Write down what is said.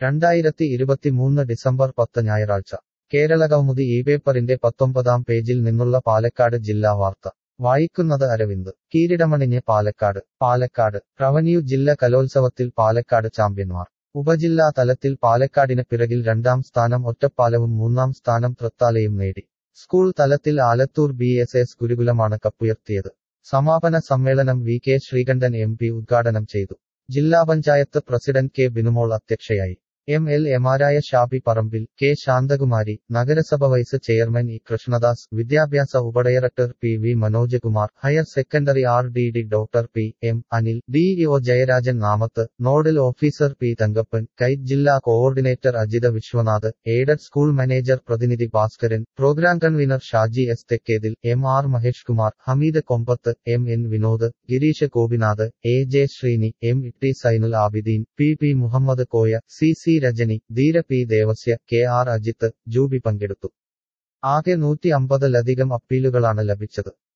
രണ്ടായിരത്തി ഇരുപത്തിമൂന്ന് ഡിസംബർ പത്ത് ഞായറാഴ്ച കേരളകൗമുദി ഈ പേപ്പറിന്റെ പത്തൊമ്പതാം പേജിൽ നിന്നുള്ള പാലക്കാട് ജില്ലാ വാർത്ത വായിക്കുന്നത് അരവിന്ദ് കീരിടമണിഞ്ഞ് പാലക്കാട് പാലക്കാട് റവന്യൂ ജില്ല കലോത്സവത്തിൽ പാലക്കാട് ചാമ്പ്യന്മാർ ഉപജില്ലാ തലത്തിൽ പാലക്കാടിന് പിറകിൽ രണ്ടാം സ്ഥാനം ഒറ്റപ്പാലവും മൂന്നാം സ്ഥാനം തൃത്താലയും നേടി സ്കൂൾ തലത്തിൽ ആലത്തൂർ ബി എസ് എസ് ഗുരുകുലമാണ് കപ്പുയർത്തിയത് സമാപന സമ്മേളനം V K Sreekandan M P ഉദ്ഘാടനം ചെയ്തു ജില്ലാ പഞ്ചായത്ത് പ്രസിഡന്റ് കെ ബിനുമോൾ അധ്യക്ഷയായി എം എൽ എമാരായ ഷാബി പറമ്പിൽ കെ ശാന്തകുമാരി നഗരസഭ വൈസ് ചെയർമാൻ ഇ കൃഷ്ണദാസ് വിദ്യാഭ്യാസ ഉപഡയറക്ടർ P V Manojakumar higher secondary R D D doctor P M Anil DEO Jayarajan Namath nodal officer P Thankappan KITE ജില്ലാ coordinator Ajitha Viswanath aided school manager പ്രതിനിധി Bhaskaran programme convener Shaji S Thekkethil M R Mahesh Kumar Hameed Kombath M N Vinod Gireesh Gopinath A J Sreeni M Itty Sainul Abideen P P Muhammad Koya C C Rajani Dheera P Devasya K R Ajith Juby പങ്കെടുത്തു ആകെ നൂറ്റി അമ്പതിലധികം അപ്പീലുകളാണ് ലഭിച്ചത്